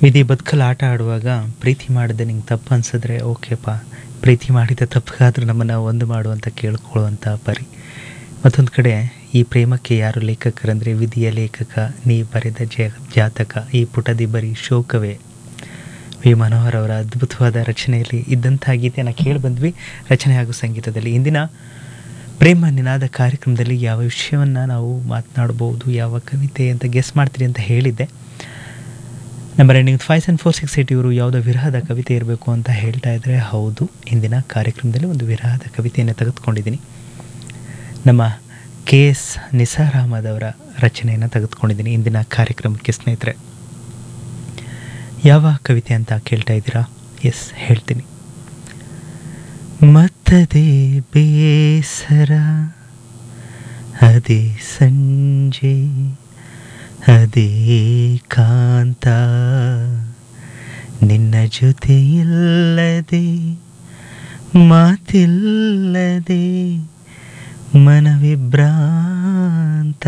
ವಿಧಿ ಬದುಕಲ್ಲಿ ಆಟ ಆಡುವಾಗ ಪ್ರೀತಿ ಮಾಡಿದೆ ನಿಂಗೆ ತಪ್ಪು ಅನ್ಸಿದ್ರೆ ಓಕೆಪ್ಪ ಪ್ರೀತಿ ಮಾಡಿದ ತಪ್ಪಿಗಾದ್ರೂ ನಮ್ಮನ್ನು ಒಂದು ಮಾಡುವಂತ ಕೇಳ್ಕೊಳ್ಳುವಂಥ ಪರಿ ಮತ್ತೊಂದು ಕಡೆ ಈ ಪ್ರೇಮಕ್ಕೆ ಯಾರು ಲೇಖಕರಂದರೆ ವಿಧಿಯ ಲೇಖಕ ನೀ ಬರೆದ ಜ ಜಾತಕ ಈ ಪುಟದಿ ಬರೀ ಶೋಕವೇ ವಿ ಮನೋಹರ್ ಅವರ ಅದ್ಭುತವಾದ ರಚನೆಯಲ್ಲಿ ಇದ್ದಂಥ ಗೀತೆಯನ್ನು ಕೇಳಿ ಬಂದ್ವಿ ರಚನೆ ಹಾಗೂ ಸಂಗೀತದಲ್ಲಿ ಇಂದಿನ ಪ್ರೇಮ ನಿನಾದ ಕಾರ್ಯಕ್ರಮದಲ್ಲಿ ಯಾವ ವಿಷಯವನ್ನು ನಾವು ಮಾತನಾಡಬಹುದು ಯಾವ ಕವಿತೆ ಅಂತ ಗೆಸ್ ಮಾಡ್ತೀರಿ ಅಂತ ಹೇಳಿದ್ದೆ number ending five seven four six eight ಇವರು ಯಾವುದೋ ವಿರಹದ ಕವಿತೆ ಇರಬೇಕು ಅಂತ ಹೇಳ್ತಾ ಇದ್ದರೆ ಹೌದು ಇಂದಿನ ಕಾರ್ಯಕ್ರಮದಲ್ಲಿ ಒಂದು ವಿರಹದ ಕವಿತೆಯನ್ನು ತೆಗೆದುಕೊಂಡಿದ್ದೀನಿ ನಮ್ಮ ಕೆ ಎಸ್ ನಿಸಾರ್ ಅಹಮದ್ ಅವರ ರಚನೆಯನ್ನು ತೆಗೆದುಕೊಂಡಿದ್ದೀನಿ ಇಂದಿನ ಕಾರ್ಯಕ್ರಮಕ್ಕೆ ಸ್ನೇಹಿತರೆ ಯಾವ ಕವಿತೆ ಅಂತ ಕೇಳ್ತಾ ಇದ್ದೀರಾ ಎಸ್ ಹೇಳ್ತೀನಿ ಮತ್ತದೇ ಬೇಸರ ಅದೇ ಸಂಜೆ ಅದೇ ಕಾಂತ ನಿನ್ನ ಜೊತೆ ಇಲ್ಲದೆ ಮಾತಿಲ್ಲದೆ ಮನವಿಭ್ರಾಂತ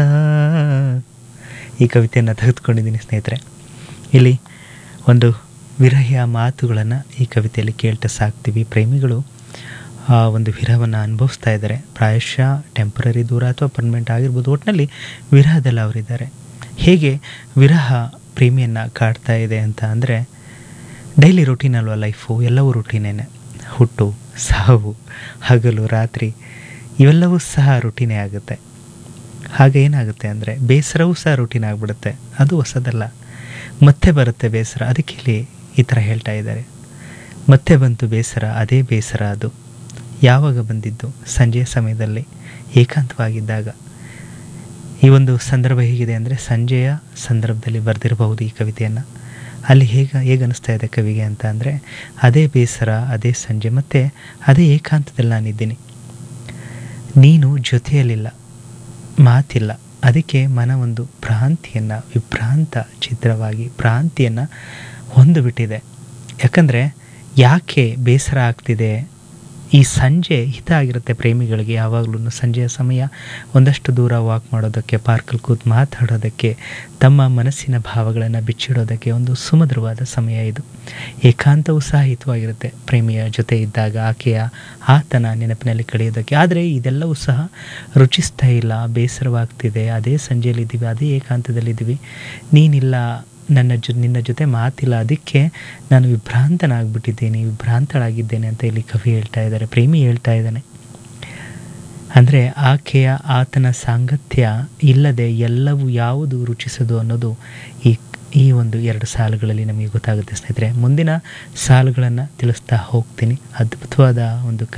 ಈ ಕವಿತೆಯನ್ನು ತೆಗೆದುಕೊಂಡಿದ್ದೀನಿ ಸ್ನೇಹಿತರೆ ಇಲ್ಲಿ ಒಂದು ವಿರಹಿಯ ಮಾತುಗಳನ್ನು ಈ ಕವಿತೆಯಲ್ಲಿ ಕೇಳ್ತಾ ಸಾಕ್ತೀವಿ ಪ್ರೇಮಿಗಳು ಆ ಒಂದು ವಿರಹವನ್ನು ಅನುಭವಿಸ್ತಾ ಇದ್ದಾರೆ ಪ್ರಾಯಶಃ ಟೆಂಪ್ರರಿ ದೂರ ಅಥವಾ ಪರ್ಮನೆಂಟ್ ಆಗಿರ್ಬೋದು ಒಟ್ಟಿನಲ್ಲಿ ವಿರಹದಲ್ಲಿ ಅವರಿದ್ದಾರೆ ಹೇಗೆ ವಿರಹ ಪ್ರೇಮಿಯನ್ನು ಕಾಡ್ತಾ ಇದೆ ಅಂತ ಅಂದರೆ ಡೈಲಿ ರುಟೀನ್ ಅಲ್ವಾ ಲೈಫು ಎಲ್ಲವೂ ರುಟೀನೇನೆ ಹುಟ್ಟು ಸಾವು ಹಗಲು ರಾತ್ರಿ ಇವೆಲ್ಲವೂ ಸಹ ರುಟೀನೇ ಆಗುತ್ತೆ ಹಾಗೆ ಏನಾಗುತ್ತೆ ಅಂದರೆ ಬೇಸರವೂ ಸಹ ರುಟೀನ್ ಆಗಿಬಿಡುತ್ತೆ ಅದು ಹೊಸದಲ್ಲ ಮತ್ತೆ ಬರುತ್ತೆ ಬೇಸರ ಅದಕ್ಕೆ ಇಲ್ಲಿ ಈ ಥರ ಹೇಳ್ತಾ ಇದ್ದಾರೆ ಮತ್ತೆ ಬಂತು ಬೇಸರ ಅದೇ ಬೇಸರ ಅದು ಯಾವಾಗ ಬಂದಿದ್ದು ಸಂಜೆಯ ಸಮಯದಲ್ಲಿ ಏಕಾಂತವಾಗಿದ್ದಾಗ ಈ ಒಂದು ಸಂದರ್ಭ ಹೇಗಿದೆ ಅಂದರೆ ಸಂಜೆಯ ಸಂದರ್ಭದಲ್ಲಿ ಬರೆದಿರಬಹುದು ಈ ಕವಿತೆಯನ್ನು ಅಲ್ಲಿ ಹೇಗೆ ಹೇಗೆ ಅನಿಸ್ತಾ ಇದೆ ಕವಿಗೆ ಅಂತ ಅಂದರೆ ಅದೇ ಬೇಸರ ಅದೇ ಸಂಜೆ ಮತ್ತು ಅದೇ ಏಕಾಂತದಲ್ಲಿ ನಾನಿದ್ದೀನಿ ನೀನು ಜೊತೆಯಲ್ಲಿಲ್ಲ ಮಾತಿಲ್ಲ ಅದಕ್ಕೆ ಮನ ಒಂದು ಭ್ರಾಂತಿಯನ್ನು ವಿಭ್ರಾಂತ ಚಿತ್ರವಾಗಿ ಭ್ರಾಂತಿಯನ್ನು ಹೊಂದಿಬಿಟ್ಟಿದೆ ಯಾಕಂದರೆ ಯಾಕೆ ಬೇಸರ ಆಗ್ತಿದೆ ಈ ಸಂಜೆ ಹಿತ ಆಗಿರುತ್ತೆ ಪ್ರೇಮಿಗಳಿಗೆ ಯಾವಾಗಲೂ ಸಂಜೆಯ ಸಮಯ ಒಂದಷ್ಟು ದೂರ ವಾಕ್ ಮಾಡೋದಕ್ಕೆ ಪಾರ್ಕಲ್ಲಿ ಕೂತು ಮಾತಾಡೋದಕ್ಕೆ ತಮ್ಮ ಮನಸ್ಸಿನ ಭಾವಗಳನ್ನು ಬಿಚ್ಚಿಡೋದಕ್ಕೆ ಒಂದು ಸುಮಧುರವಾದ ಸಮಯ ಇದು ಏಕಾಂತವೂ ಸಹ ಹಿತವಾಗಿರುತ್ತೆ ಪ್ರೇಮಿಯ ಜೊತೆ ಇದ್ದಾಗ ಆಕೆಯ ಆತನ ನೆನಪಿನಲ್ಲಿ ಕಳೆಯೋದಕ್ಕೆ ಆದರೆ ಇದೆಲ್ಲವೂ ಸಹ ರುಚಿಸ್ತಾ ಇಲ್ಲ ಬೇಸರವಾಗ್ತಿದೆ ಅದೇ ಸಂಜೆಯಲ್ಲಿದ್ದೀವಿ ಅದೇ ಏಕಾಂತದಲ್ಲಿದ್ದೀವಿ ನೀನಿಲ್ಲ ನನ್ನ ಜೊ ನಿನ್ನ ಜೊತೆ ಮಾತಿಲ್ಲ ಅದಕ್ಕೆ ನಾನು ವಿಭ್ರಾಂತನಾಗ್ಬಿಟ್ಟಿದ್ದೀನಿ ವಿಭ್ರಾಂತಳಾಗಿದ್ದೇನೆ ಅಂತ ಇಲ್ಲಿ ಕವಿ ಹೇಳ್ತಾ ಇದ್ದಾರೆ ಪ್ರೇಮಿ ಹೇಳ್ತಾ ಇದ್ದಾನೆ ಅಂದರೆ ಆಕೆಯ ಆತನ ಸಾಂಗತ್ಯ ಇಲ್ಲದೆ ಎಲ್ಲವೂ ಯಾವುದು ರುಚಿಸೋದು ಅನ್ನೋದು ಈ ಈ ಒಂದು ಎರಡು ಸಾಲುಗಳಲ್ಲಿ ನಮಗೆ ಗೊತ್ತಾಗುತ್ತೆ ಸ್ನೇಹಿತರೆ ಮುಂದಿನ ಸಾಲುಗಳನ್ನು ತಿಳಿಸ್ತಾ ಹೋಗ್ತೀನಿ ಅದ್ಭುತವಾದ ಒಂದು